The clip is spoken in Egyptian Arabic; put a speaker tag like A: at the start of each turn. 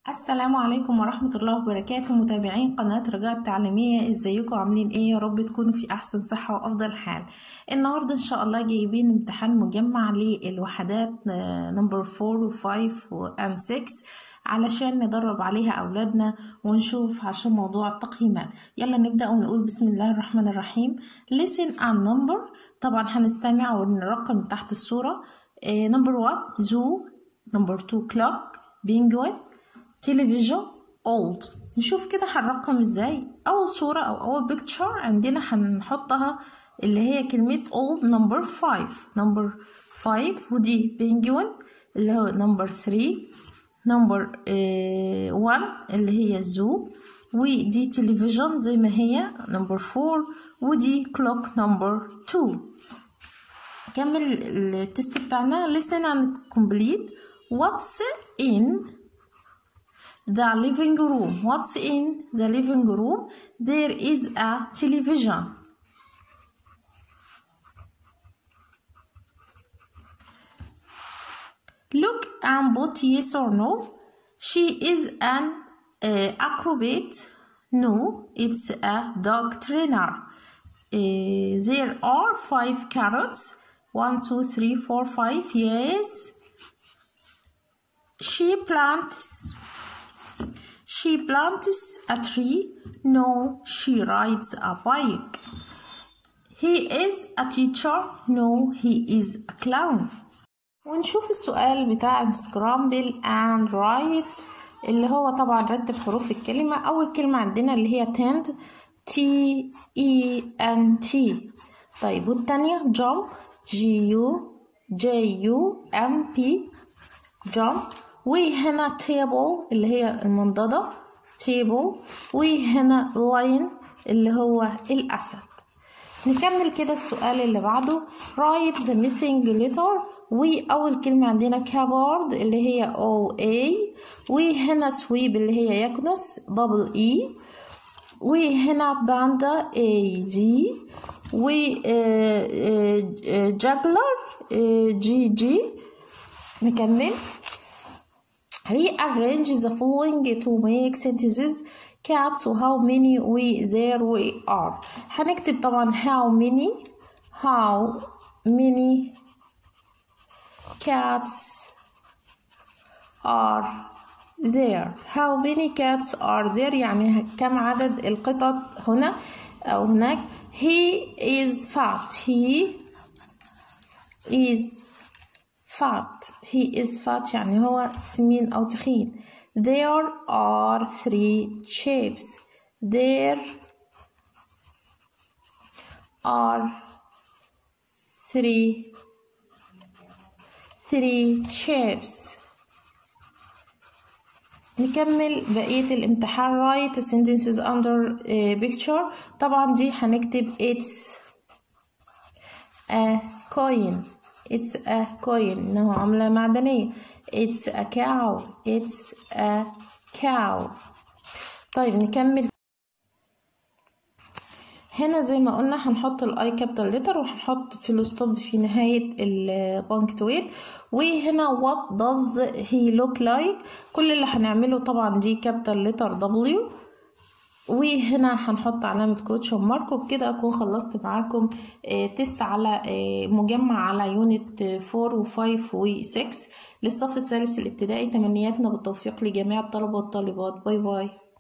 A: السلام عليكم ورحمة الله وبركاته متابعين قناة رجاء التعليمية ازيكم عاملين ايه يا رب تكونوا في احسن صحة وافضل حال النهاردة ان شاء الله جايبين امتحان مجمع للوحدات نمبر 4 و 5 و 6 علشان ندرب عليها اولادنا ونشوف عشان موضوع التقييمات يلا نبدأ ونقول بسم الله الرحمن الرحيم listen and number طبعا هنستمع ونرقم تحت الصورة نمبر 1 zoo نمبر 2 clock penguin تلفزيون old نشوف كده هنرقم ازاي اول صورة او اول picture عندنا هنحطها اللي هي كلمة old number 5 number 5 ودي penguin اللي هو number 3 number 1 اللي هي zoo ودي تلفزيون زي ما هي number 4 ودي clock number 2 كمل التست بتاعنا listen and complete what's in the living room what's in the living room there is a television look and put yes or no she is an uh, acrobat no it's a dog trainer uh, there are five carrots one two three four five yes she plants she plants a tree. No, she rides a bike. He is a teacher. No, he is a clown. ونشوف السؤال بتاع scramble and write اللي هو طبعا رتب حروف الكلمة أول كلمة عندنا اللي هي tend T E N T طيب والتانية jump G U J U M P jump وهنا table اللي هي المنضدة table وهنا lion اللي هو الأسد نكمل كده السؤال اللي بعده write the missing letter وأول كلمة عندنا cupboard اللي هي O A وهنا sweep اللي هي يكنس double E وهنا باندا A D و juggler G G نكمل rearrange the following to make sentences cats how many we there we are هنكتب طبعا how many how many cats are there how many cats are there يعني كم عدد القطط هنا أو هناك he is fat he is fat he is fat يعني هو سمين أو تخين there are three shapes there are three three shapes نكمل بقية الامتحان write sentences under a picture طبعا دي هنكتب it's a coin it's a coin إنه عملة معدنية it's a cow it's a cow طيب نكمل هنا زي ما قلنا هنحط الاي كابيتال لتر وهنحط فول ستوب في نهاية البانكتويت وهنا what does he look like كل اللي هنعمله طبعا دي كابيتال لتر دبليو وهنا هنحط علامة كوتشن مارك وبكده أكون خلصت معاكم تيست على مجمع على يونت 4 و 5 و 6 للصف الثالث الابتدائي تمنياتنا بالتوفيق لجميع الطلبة والطالبات باي باي